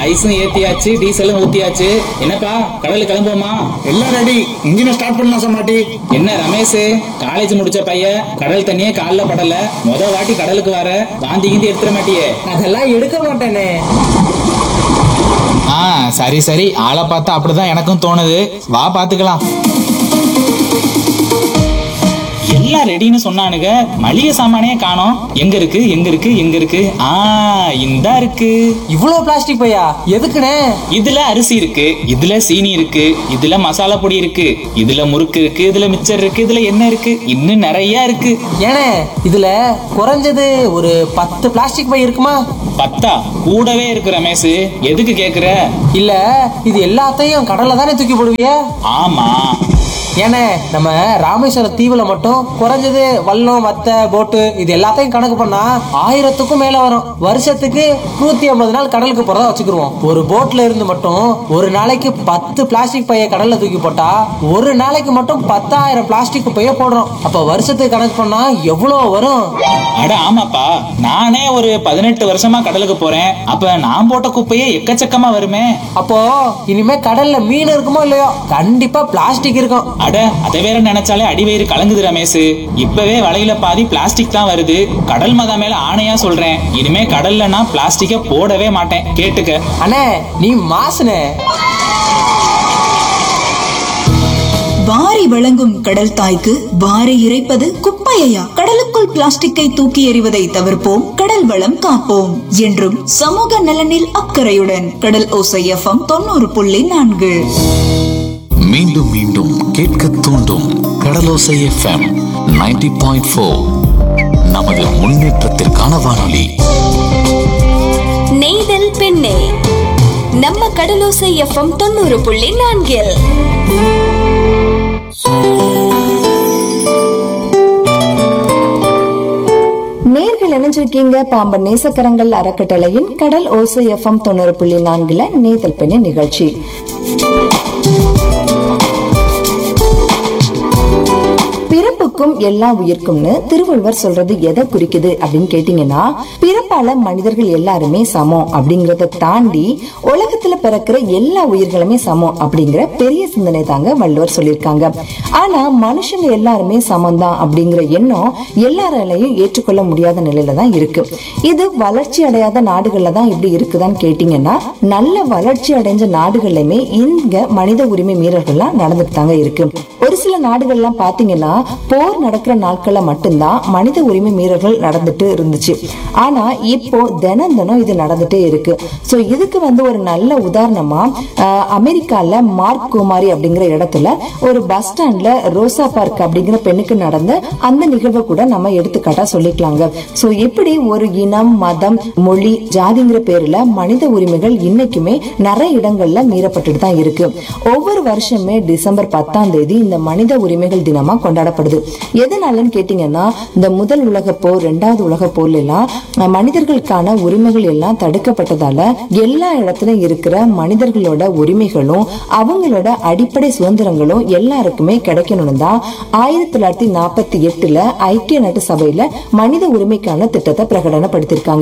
ஐஸும் ஏத்தியாச்சு டீசலும் ஊத்தியாச்சு என்னப்பா கடலுக்கு கிளம்புவோமா எல்லாம் ரெடி இன்ஜினை ஸ்டார்ட் பண்ணலாம் சமாட்டி என்ன ரமேஷ் காலேஜ் முடிச்ச பையன் கடல் தண்ணியே கால்ல படல முத வாட்டி கடலுக்கு வர வாந்தி கீந்தி எடுத்துட மாட்டியே அதெல்லாம் எடுக்க மாட்டேனே ஆ சரி சரி ஆளை பார்த்தா அப்படிதான் எனக்கும் தோணுது வா பாத்துக்கலாம் எல்லாம் ரெடின்னு சொன்னானுங்க மளிகை சாமானே காணோம் எங்க இருக்கு எங்க இருக்கு எங்க இருக்கு ஆ இந்தா இருக்கு இவ்வளவு பிளாஸ்டிக் பையா எதுக்குண்ணே இதுல அரிசி இருக்கு இதுல சீனி இருக்கு இதுல மசாலா பொடி இருக்கு இதுல முறுக்கு இருக்கு இதுல மிச்சர் இருக்கு இதுல என்ன இருக்கு இன்னும் நிறைய இருக்கு ஏனே இதுல குறைஞ்சது ஒரு பத்து பிளாஸ்டிக் பை இருக்குமா பத்தா கூடவே இருக்கு ரமேஷ் எதுக்கு கேக்குற இல்ல இது எல்லாத்தையும் கடல்ல தானே தூக்கி போடுவிய ஆமா ஏனே நம்ம ராமேஸ்வரம் தீவுல மட்டும் குறைஞ்சது வல்லம் வத்தை போட்டு இது எல்லாத்தையும் கணக்கு பண்ணா ஆயிரத்துக்கும் மேல வரும் வருஷத்துக்கு நூத்தி ஐம்பது நாள் கடலுக்கு போறதா வச்சுக்கிருவோம் ஒரு போட்ல இருந்து மட்டும் ஒரு நாளைக்கு பத்து பிளாஸ்டிக் பைய கடல்ல தூக்கி போட்டா ஒரு நாளைக்கு மட்டும் பத்தாயிரம் பிளாஸ்டிக் பைய போடுறோம் அப்ப வருஷத்துக்கு கணக்கு பண்ணா எவ்வளவு வரும் அட ஆமாப்பா நானே ஒரு பதினெட்டு வருஷமா கடலுக்கு போறேன் அப்ப நான் போட்ட குப்பையே எக்கச்சக்கமா வருமே அப்போ இனிமே கடல்ல மீன் இருக்குமோ இல்லையோ கண்டிப்பா பிளாஸ்டிக் இருக்கும் அட அதை வேற நினைச்சாலே அடிவயிறு கலங்குது ரமேஷ் இப்பவே வலையில பாதி பிளாஸ்டிக் தான் வருது கடல் மதா மேல ஆணையா சொல்றேன் இனிமே கடல்ல நான் பிளாஸ்டிக்க போடவே மாட்டேன் கேட்டுக்க அண்ணே நீ மாசுனே வாரி வழங்கும் கடல் தாய்க்கு வாரி இறைப்பது குப்பையா கடலுக்குள் பிளாஸ்டிக்கை தூக்கி எறிவதை தவிர்ப்போம் கடல் வளம் காப்போம் என்றும் சமூக நலனில் அக்கறையுடன் கடல் ஓசை எஃப்எம் தொண்ணூறு புள்ளி நான்கு மீண்டும் மீண்டும் கேட்க தூண்டும் கடலோசை எஃப்எம் 90.4 பாயிண்ட் ஃபோர் நமது முன்னேற்றத்திற்கான வானொலி நெய்தல் பெண்ணே நம்ம கடலோசை எஃப்எம் தொண்ணூறு புள்ளி நான்கில் நேர்கள் இணைஞ்சிருக்கீங்க பாம்பன் நேசக்கரங்கள் அறக்கட்டளையின் கடல் ஓசை எஃப்எம் தொண்ணூறு புள்ளி நான்குல நேதல் பெண்ணு நிகழ்ச்சி பிறப்புக்கும் எல்லா உயிர்க்கும்னு திருவள்ளுவர் சொல்றது எதை குறிக்குது அப்படின்னு கேட்டீங்கன்னா பிறப்பால மனிதர்கள் எல்லாருமே சமம் அப்படிங்கறத தாண்டி உலகத்துல பிறக்கிற எல்லா உயிர்களுமே சமம் அப்படிங்கிற பெரிய சிந்தனை தாங்க வள்ளுவர் சொல்லியிருக்காங்க ஆனா மனுஷங்க எல்லாருமே சமம்தான் அப்படிங்கிற எண்ணம் எல்லாராலையும் ஏற்றுக்கொள்ள முடியாத நிலையில தான் இருக்கு இது வளர்ச்சி அடையாத நாடுகள்ல தான் இப்படி இருக்குதான்னு கேட்டீங்கன்னா நல்ல வளர்ச்சி அடைஞ்ச நாடுகள்லயுமே இங்க மனித உரிமை மீறல்கள்லாம் நடந்துட்டு தாங்க இருக்கு ஒரு சில நாடுகள்லாம் பாத்தீங்கன்னா போர் நடக்கிற நாட்கள்ல மட்டும்தான் மனித உரிமை மீறல்கள் நடந்துட்டு இருந்துச்சு ஆனா இப்போ தினம் தினம் இது நடந்துட்டே இருக்கு சோ இதுக்கு வந்து ஒரு நல்ல உதாரணமா ஆஹ், அமெரிக்கால மார்க் குமாரி அப்படிங்கிற இடத்துல ஒரு பஸ் ஸ்டாண்ட்ல ரோசா பார்க் அப்படிங்கிற பெண்ணுக்கு நடந்த அந்த நிகழ்வை கூட நம்ம எடுத்துக்காட்டா சொல்லிக்கலாங்க சோ எப்படி ஒரு இனம் மதம் மொழி ஜாதிங்கிற பேர்ல மனித உரிமைகள் இன்னைக்குமே நிறைய இடங்கள்ல மீறப்பட்டுட்டு தான் இருக்கு ஒவ்வொரு வருஷமே டிசம்பர் பத்தாம் தேதி இந்த மனித உரிமைகள் தினமா கொண்டாடப்படுது எதனாலன்னு கேட்டீங்கன்னா இந்த முதல் உலக போர் ரெண்டாவது உலக போர்ல எல்லாம் அஹ், மனிதர்களுக்கான உரிமைகள் எல்லாம் தடுக்கப்பட்டதால எல்லா இடத்துலயும் இருக்கிற மனிதர்களோட உரிமைகளும் அவங்களோட அடிப்படை சுதந்திரங்களும் எல்லாருக்குமே கிடைக்கணும்னு தான் ஆயிரத்தி தொள்ளாயிரத்தி நாற்பத்தி எட்டுல ஐக்கிய நாட்டு சபையில மனித உரிமைக்கான திட்டத்தை பிரகடனப்படுத்தியிருக்காங்க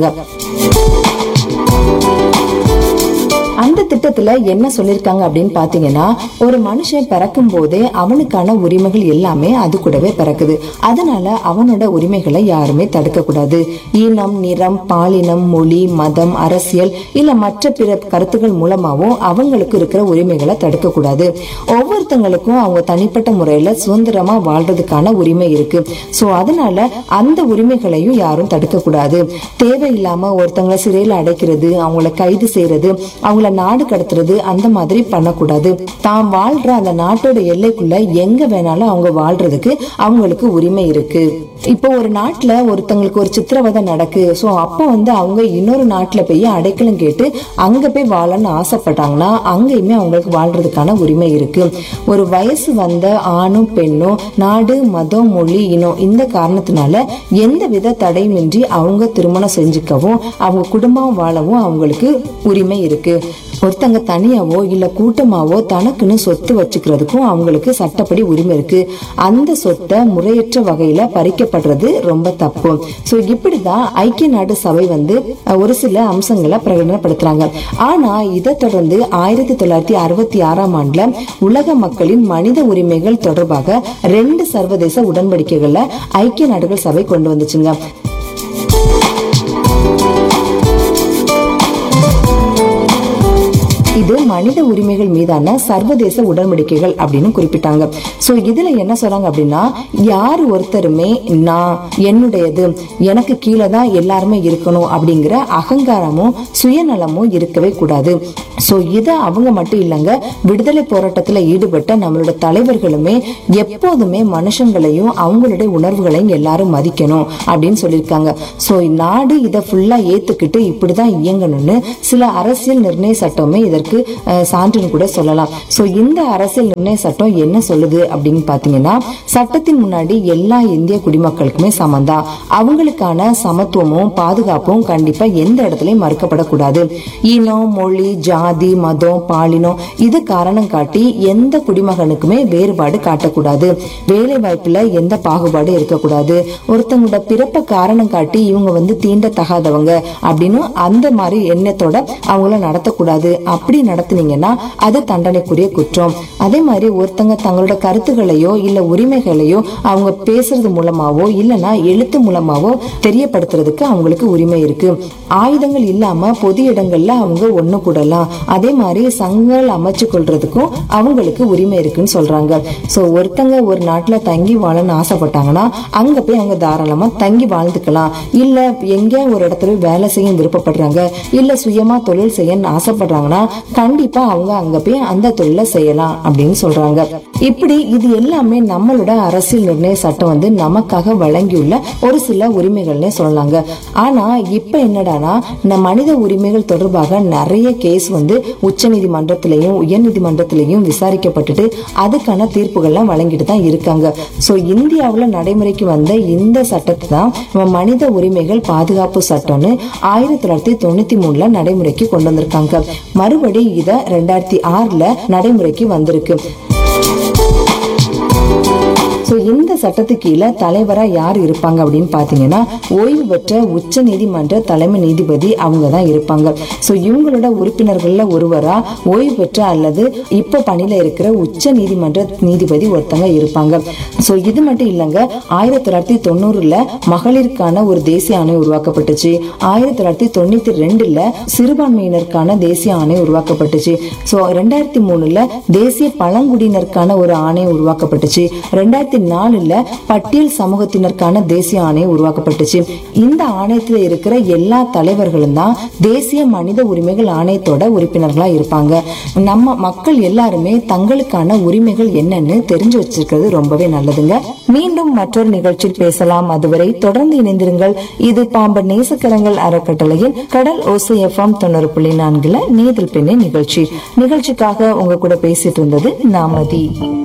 அந்த திட்டத்துல என்ன சொல்லிருக்காங்க அப்படின்னு பாத்தீங்கன்னா ஒரு மனுஷன் பிறக்கும் போதே அவனுக்கான உரிமைகள் எல்லாமே அது கூடவே பிறக்குது அதனால அவனோட உரிமைகளை யாருமே தடுக்க கூடாது இனம் நிறம் பாலினம் மொழி மதம் அரசியல் இல்ல மற்ற பிற கருத்துக்கள் மூலமாவும் அவங்களுக்கு இருக்கிற உரிமைகளை தடுக்க கூடாது ஒவ்வொருத்தங்களுக்கும் அவங்க தனிப்பட்ட முறையில சுதந்திரமா வாழ்றதுக்கான உரிமை இருக்கு சோ அதனால அந்த உரிமைகளையும் யாரும் தடுக்க கூடாது தேவையில்லாம ஒருத்தங்களை சிறையில அடைக்கிறது அவங்கள கைது செய்யறது அவங்கள நாடு கடத்துறது அந்த மாதிரி பண்ணக்கூடாது தான் வாழ்ற அந்த நாட்டோட எல்லைக்குள்ள எங்க வேணாலும் அவங்க வாழ்றதுக்கு அவங்களுக்கு உரிமை இருக்கு இப்போ ஒரு நாட்டுல ஒருத்தங்களுக்கு ஒரு சித்திரவதை நடக்கு சோ அப்ப வந்து அவங்க இன்னொரு நாட்டுல போய் அடைக்கலம் கேட்டு அங்க போய் வாழணும்னு ஆசைப்பட்டாங்கன்னா அங்கேயுமே அவங்களுக்கு வாழ்றதுக்கான உரிமை இருக்கு ஒரு வயசு வந்த ஆணும் பெண்ணும் நாடு மதம் மொழி இனம் இந்த காரணத்தினால எந்த வித தடையுமின்றி அவங்க திருமணம் செஞ்சுக்கவும் அவங்க குடும்பம் வாழவும் அவங்களுக்கு உரிமை இருக்கு ஒருத்தங்க தனியாவோ இல்ல கூட்டமாவோ தனக்குன்னு சொத்து வச்சுக்கிறதுக்கும் அவங்களுக்கு சட்டப்படி உரிமை இருக்கு அந்த சொத்தை முறையற்ற வகையில பறிக்கப்படுறது ரொம்ப தப்பு சோ இப்படிதான் ஐக்கிய நாடு சபை வந்து அஹ், ஒரு சில அம்சங்களை பிரகடனப்படுத்துறாங்க ஆனா இதை தொடர்ந்து ஆயிரத்தி தொள்ளாயிரத்தி அறுபத்தி ஆறாம் ஆண்டுல உலக மக்களின் மனித உரிமைகள் தொடர்பாக ரெண்டு சர்வதேச உடன்படிக்கைகளை ஐக்கிய நாடுகள் சபை கொண்டு வந்துச்சுங்க இது மனித உரிமைகள் மீதான சர்வதேச உடன்படிக்கைகள் அப்படின்னு குறிப்பிட்டாங்க சோ இதுல என்ன சொல்றாங்க அப்படின்னா யார் ஒருத்தருமே நான் என்னுடையது எனக்கு கீழே தான் எல்லாருமே இருக்கணும் அப்படிங்கிற அகங்காரமும் சுயநலமும் இருக்கவே கூடாது சோ இத அவங்க மட்டும் இல்லைங்க விடுதலை போராட்டத்துல ஈடுபட்ட நம்மளோட தலைவர்களுமே எப்போதுமே மனுஷங்களையும் அவங்களுடைய உணர்வுகளையும் எல்லாரும் மதிக்கணும் அப்படின்னு சொல்லியிருக்காங்க சோ நாடு இதை ஃபுல்லா ஏத்துக்கிட்டு இப்படிதான் இயங்கணும்னு சில அரசியல் நிர்ணய சட்டமே இதற்கு அஹ், சான்றுன்னு கூட சொல்லலாம் சோ இந்த அரசியல் நிர்ணய சட்டம் என்ன சொல்லுது அப்படின்னு பாத்தீங்கன்னா சட்டத்தின் முன்னாடி எல்லா இந்திய குடிமக்களுக்குமே சமந்தான் அவங்களுக்கான சமத்துவமும் பாதுகாப்பும் கண்டிப்பா எந்த இடத்துலயும் மறுக்கப்படக்கூடாது இனம் மொழி ஜாதி மதம் பாலினம் இது காரணம் காட்டி எந்த குடிமகனுக்குமே வேறுபாடு காட்டக்கூடாது வேலை வாய்ப்புல எந்த பாகுபாடு இருக்கக்கூடாது ஒருத்தவங்களோட பிறப்ப காரணம் காட்டி இவங்க வந்து தீண்டத்தகாதவங்க அப்படின்னு அந்த மாதிரி எண்ணத்தோட அவங்கள நடத்தக்கூடாது அப்படி நடத்துனீங்கன்னா அது தண்டனைக்குரிய குற்றம் அதே மாதிரி ஒருத்தங்க தங்களோட கருத்துக்களையோ இல்ல உரிமைகளையோ அவங்க பேசுறது மூலமாவோ இல்லனா எழுத்து மூலமாவோ தெரியப்படுத்துறதுக்கு அவங்களுக்கு உரிமை இருக்கு ஆயுதங்கள் இல்லாம பொது இடங்கள்ல அவங்க ஒண்ணு கூடலாம் அதே மாதிரி சங்கங்கள் அமைச்சு கொள்றதுக்கும் அவங்களுக்கு உரிமை இருக்குன்னு சொல்றாங்க சோ ஒருத்தங்க ஒரு நாட்டுல தங்கி வாழணும்னு ஆசைப்பட்டாங்கன்னா அங்க போய் அவங்க தாராளமா தங்கி வாழ்ந்துக்கலாம் இல்ல எங்க ஒரு இடத்துல போய் வேலை செய்ய விருப்பப்படுறாங்க இல்ல சுயமா தொழில் செய்யணும்னு ஆசைப்படுறாங்கன்னா கண்டிப்பா அவங்க அங்க போய் அந்த தொழிலை செய்யலாம் அப்படின்னு சொல்றாங்க இப்படி இது எல்லாமே நம்மளோட அரசியல் நிர்ணய சட்டம் வந்து நமக்காக வழங்கியுள்ள ஒரு சில உரிமைகள்னே சொல்லலாங்க ஆனா இப்ப என்னடானா இந்த மனித உரிமைகள் தொடர்பாக நிறைய கேஸ் வந்து உச்ச நீதிமன்றத்திலையும் உயர் நீதிமன்றத்திலையும் விசாரிக்கப்பட்டுட்டு அதுக்கான தீர்ப்புகள்லாம் வழங்கிட்டு தான் இருக்காங்க சோ இந்தியாவுல நடைமுறைக்கு வந்த இந்த சட்டத்தை தான் நம்ம மனித உரிமைகள் பாதுகாப்பு சட்டம்னு ஆயிரத்தி தொள்ளாயிரத்தி தொண்ணூத்தி மூணுல நடைமுறைக்கு கொண்டு வந்திருக்காங்க மறுபடி இத ரெண்டாயிரத்தி ஆறுல நடைமுறைக்கு வந்திருக்கு சோ இந்த சட்டத்துக்கு கீழே தலைவரா யார் இருப்பாங்க அப்படின்னு பாத்தீங்கன்னா ஓய்வு பெற்ற உச்ச நீதிமன்ற தலைமை நீதிபதி அவங்க தான் இருப்பாங்க சோ இவங்களோட உறுப்பினர்கள்ல ஒருவரா ஓய்வு பெற்ற அல்லது இப்ப பணியில இருக்கிற உச்ச நீதிமன்ற நீதிபதி ஒருத்தங்க இருப்பாங்க சோ இது மட்டும் இல்லைங்க ஆயிரத்தி தொள்ளாயிரத்தி தொண்ணூறுல மகளிருக்கான ஒரு தேசிய ஆணையம் உருவாக்கப்பட்டுச்சு ஆயிரத்தி தொள்ளாயிரத்தி தொண்ணூத்தி ரெண்டுல சிறுபான்மையினருக்கான தேசிய ஆணையம் உருவாக்கப்பட்டுச்சு சோ ரெண்டாயிரத்தி மூணுல தேசிய பழங்குடியினருக்கான ஒரு ஆணையம் உருவாக்கப்பட்டுச்சு ரெண்டாயிரத்தி நாலுல பட்டியல் சமூகத்தினருக்கான தேசிய ஆணையம் உருவாக்கப்பட்டுச்சு இந்த ஆணையத்துல இருக்கிற எல்லா தலைவர்களும் தான் தேசிய மனித உரிமைகள் ஆணையத்தோட உறுப்பினர்களா இருப்பாங்க நம்ம மக்கள் எல்லாருமே தங்களுக்கான உரிமைகள் என்னன்னு தெரிஞ்சு வச்சிருக்கிறது ரொம்பவே நல்லதுங்க மீண்டும் மற்றொரு நிகழ்ச்சியில் பேசலாம் அதுவரை தொடர்ந்து இணைந்திருங்கள் இது பாம்பன் நேசக்கரங்கள் அறக்கட்டளையின் கடல் ஓசை எஃப்எம் தொண்ணூறு புள்ளி நான்குல நேதில் பெண்ணே நிகழ்ச்சி நிகழ்ச்சிக்காக உங்க கூட பேசிட்டு இருந்தது நாமதி